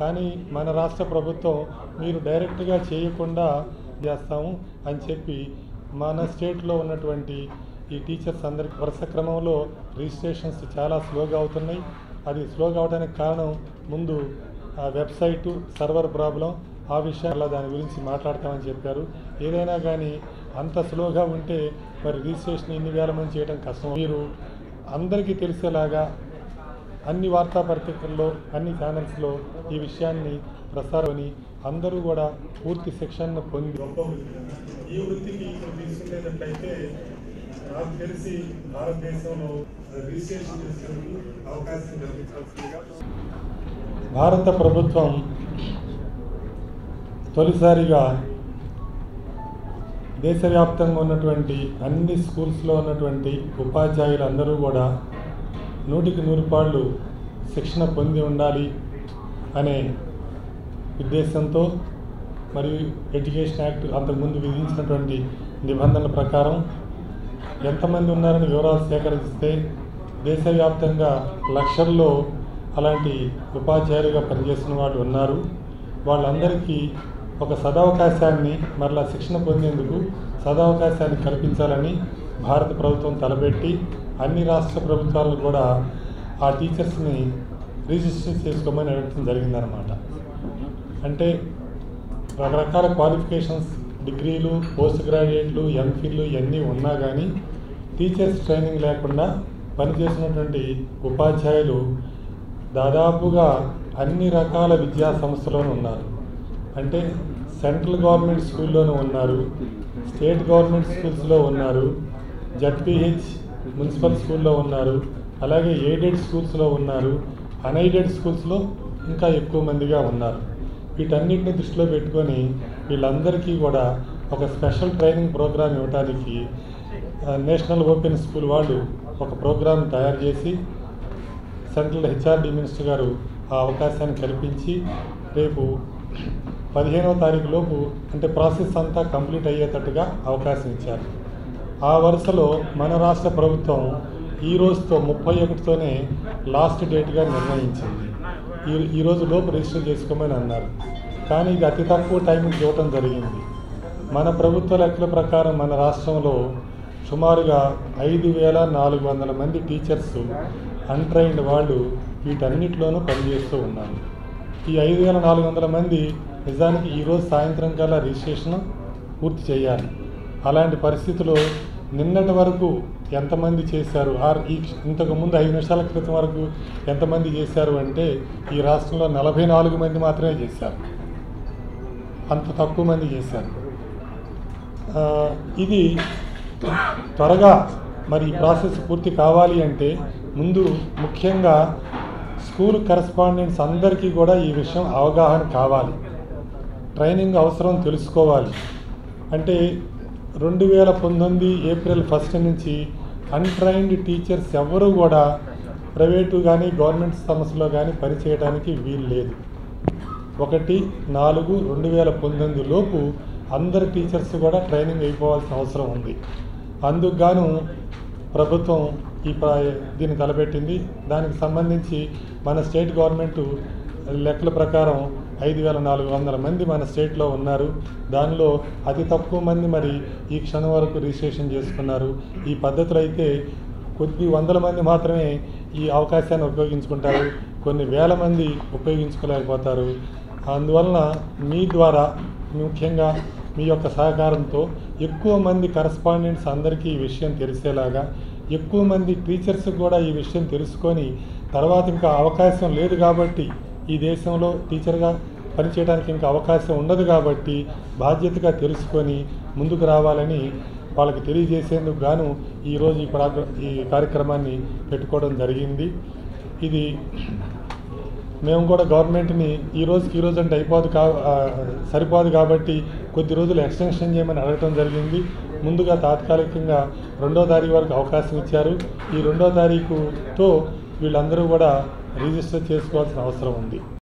కానీ మన రాష్ట్ర ప్రభుత్వం మీరు డైరెక్ట్గా చేయకుండా చేస్తాము అని చెప్పి మన స్టేట్లో ఉన్నటువంటి ఈ టీచర్స్ అందరికి వరుస క్రమంలో రిజిస్ట్రేషన్స్ చాలా స్లోగా అవుతున్నాయి అది స్లోగా అవడానికి కారణం ముందు ఆ వెబ్సైటు సర్వర్ ప్రాబ్లం ఆ విషయాల్లో దాని గురించి మాట్లాడతామని చెప్పారు ఏదైనా కానీ అంత స్లోగా ఉంటే మరి రిజిస్ట్రేషన్ ఇన్ని వేల మంది చేయడం కష్టం మీరు అందరికీ తెలిసేలాగా అన్ని వార్తాపత్రికల్లో అన్ని ఛానల్స్లో ఈ విషయాన్ని ప్రసారమని అందరూ కూడా పూర్తి శిక్షణను పొంది ఈ వృత్తికి ఇప్పుడు తీసుకునేటట్లయితే నాకు తెలిసి భారతదేశంలో రిజిస్ట్రేషన్ చేసేందుకు అవకాశం కల్పించాల్సిందిగా భారత ప్రభుత్వం తొలిసారిగా దేశవ్యాప్తంగా ఉన్నటువంటి అన్ని స్కూల్స్లో ఉన్నటువంటి ఉపాధ్యాయులందరూ కూడా నూటికి నూరు పాళ్ళు శిక్షణ పొంది ఉండాలి అనే ఉద్దేశంతో మరియు ఎడ్యుకేషన్ యాక్ట్ అంతకుముందు విధించినటువంటి నిబంధనల ప్రకారం ఎంతమంది ఉన్నారని వివరాలు సేకరిస్తే దేశవ్యాప్తంగా లక్షల్లో అలాంటి ఉపాధ్యాయులుగా పనిచేసిన వాళ్ళు ఉన్నారు వాళ్ళందరికీ ఒక సదవకాశాన్ని మరలా శిక్షణ పొందేందుకు సదవకాశాన్ని కల్పించాలని భారత ప్రభుత్వం తలపెట్టి అన్ని రాష్ట్ర ప్రభుత్వాలు కూడా ఆ టీచర్స్ని రిజిస్టర్ చేసుకోమని అడగడం జరిగిందనమాట అంటే రకరకాల క్వాలిఫికేషన్స్ డిగ్రీలు పోస్ట్ గ్రాడ్యుయేట్లు ఎంఫిల్లు ఇవన్నీ ఉన్నా కానీ టీచర్స్ ట్రైనింగ్ లేకుండా పనిచేసినటువంటి ఉపాధ్యాయులు దాదాపుగా అన్ని రకాల విద్యా సంస్థలోనూ ఉన్నారు అంటే సెంట్రల్ గవర్నమెంట్ స్కూల్లోనూ ఉన్నారు స్టేట్ గవర్నమెంట్ స్కూల్స్లో ఉన్నారు జడ్పిహెచ్ మున్సిపల్ స్కూల్లో ఉన్నారు అలాగే ఎయిడెడ్ స్కూల్స్లో ఉన్నారు అన్ఎయిడెడ్ స్కూల్స్లో ఇంకా ఎక్కువ మందిగా ఉన్నారు వీటన్నిటిని దృష్టిలో పెట్టుకొని వీళ్ళందరికీ కూడా ఒక స్పెషల్ ట్రైనింగ్ ప్రోగ్రామ్ ఇవ్వడానికి ఆ, నేషనల్ ఓపెన్ స్కూల్ వాళ్ళు ఒక ప్రోగ్రామ్ తయారు చేసి సెంట్రల్ హెచ్ఆర్డి మినిస్టర్ గారు ఆ అవకాశాన్ని కల్పించి రేపు పదిహేనవ తారీఖు లోపు అంటే ప్రాసెస్ అంతా కంప్లీట్ అయ్యేటట్టుగా అవకాశం ఇచ్చారు ఆ వరుసలో మన రాష్ట్ర ప్రభుత్వం ఈ రోజుతో ముప్పై ఒకటితోనే లాస్ట్ డేట్గా నిర్ణయించింది ఈ ఈ రోజు లోపు రిజిస్టర్ చేసుకోమని అన్నారు కానీ ఇది అతి తక్కువ టైంకి ఇవ్వటం జరిగింది మన ప్రభుత్వ లెక్కల ప్రకారం మన రాష్ట్రంలో సుమారుగా ఐదు వేల నాలుగు వందల మంది టీచర్స్ అన్ట్రైన్డ్ వాళ్ళు వీటన్నిటిలోనూ పనిచేస్తూ ఉన్నారు ఈ ఐదు వేల నాలుగు వందల మంది నిజానికి ఈరోజు సాయంత్రం కల్లా రిజిస్ట్రేషన్ పూర్తి చేయాలి అలాంటి పరిస్థితిలో నిన్నటి వరకు ఎంతమంది చేశారు ఆర్ ఈ ఇంతకు ముందు ఐదు నిమిషాల క్రితం వరకు ఎంతమంది చేశారు అంటే ఈ రాష్ట్రంలో నలభై నాలుగు మంది మాత్రమే చేశారు అంత తక్కువ మంది చేశారు ఆ, ఇది త్వరగా మరి ఈ ప్రాసెస్ పూర్తి కావాలి అంటే ముందు ముఖ్యంగా స్కూల్ కరస్పాండెంట్స్ అందరికీ కూడా ఈ విషయం అవగాహన కావాలి ట్రైనింగ్ అవసరం తెలుసుకోవాలి అంటే రెండు వేల పంతొమ్మిది ఏప్రిల్ ఫస్ట్ నుంచి అన్ట్రైన్డ్ టీచర్స్ ఎవరు కూడా ప్రైవేటు కానీ గవర్నమెంట్ సంస్థలో కానీ పనిచేయడానికి వీలు లేదు ఒకటి నాలుగు రెండు వేల పంతొమ్మిది లోపు అందరు టీచర్స్ కూడా ట్రైనింగ్ అయిపోవాల్సిన అవసరం ఉంది అందుకు గాను ప్రభుత్వం ఈ ప్ర- దీన్ని తలపెట్టింది దానికి సంబంధించి మన స్టేట్ గవర్నమెంట్ లెక్కల ప్రకారం ఐదు వేల నాలుగు వందల మంది మన స్టేట్లో ఉన్నారు దానిలో అతి తక్కువ మంది మరి ఈ క్షణం వరకు రిజిస్ట్రేషన్ చేసుకున్నారు ఈ పద్ధతులు అయితే కొద్ది వందల మంది మాత్రమే ఈ అవకాశాన్ని ఉపయోగించుకుంటారు కొన్ని వేల మంది ఉపయోగించుకోలేకపోతారు అందువలన మీ ద్వారా ముఖ్యంగా మీ యొక్క సహకారంతో ఎక్కువ మంది కరస్పాండెంట్స్ అందరికీ ఈ విషయం తెలిసేలాగా ఎక్కువ మంది టీచర్స్ కూడా ఈ విషయం తెలుసుకొని తర్వాత ఇంకా అవకాశం లేదు కాబట్టి ఈ దేశంలో టీచర్గా పనిచేయడానికి ఇంకా అవకాశం ఉండదు కాబట్టి బాధ్యతగా తెలుసుకొని ముందుకు రావాలని వాళ్ళకి తెలియజేసేందుకు గాను ఈరోజు ఈ ప్రా- ఈ కార్యక్రమాన్ని పెట్టుకోవడం జరిగింది ఇది మేము కూడా గవర్నమెంట్ని ఈ రోజుకి ఈ రోజు అంటే అయిపోదు కా ఆ, సరిపోదు కాబట్టి కొద్ది రోజులు ఎక్స్టెన్షన్ చేయమని అడగటం జరిగింది ముందుగా తాత్కాలికంగా రెండో తారీఖు వరకు అవకాశం ఇచ్చారు ఈ రెండో తారీఖుతో వీళ్ళందరూ కూడా రిజిస్టర్ చేసుకోవాల్సిన అవసరం ఉంది